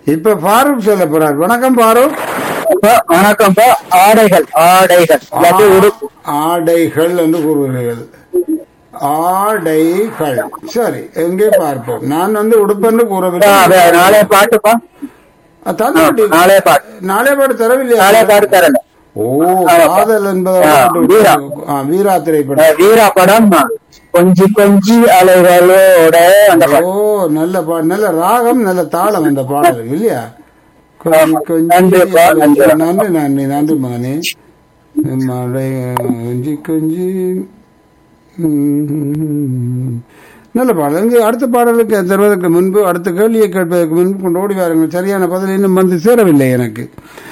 இப்ப ஃபாரூக் சொல்ல போறார் வணக்கம் ஃபாரூக் வணக்கம் ஆடைகள் ஆடைகள் இல்லாட்டி உடுப்பு ஆடைகள் என்று கூறுகிறீர்கள் ஆடைகள் சரி எங்கே பார்ப்போம் நான் வந்து உடுப்பென்று ஆ, கூறவில்லை அது நாளைய பாட்டுப்பா அஹ், தந்து விட்டீங்க. நாளைய பாட்டு நாளை பாடு தரவில்லையா நாளைய பாட்டு தரல ஓ காதல் என்பதை ஆ, வீரா. ஆ, வீரா திரைப்படம் அஹ், வீரா படம் கொஞ்சி கொஞ்சி அலைகளோட அந்த ஓ பாட்டு நல்ல பாடு நல்ல ராகம் நல்ல தாளம் அந்த பாடல் இல்லையா கொஞ்சம் கொஞ்சம் நன்றிப்பா, நன்றி. நன்றி நன்றி நன்றி மகனே மழை கொஞ்சி கொஞ்சி ம். நல்ல பாடல் இங்கே அடுத்த பாடலுக்கு தருவதற்கு முன்பு அடுத்த கேள்வியை கேட்பதற்கு முன்பு கொண்டு ஓடி வாருங்கள் சரியான பதில் இன்னும் வந்து சேரவில்லை எனக்கு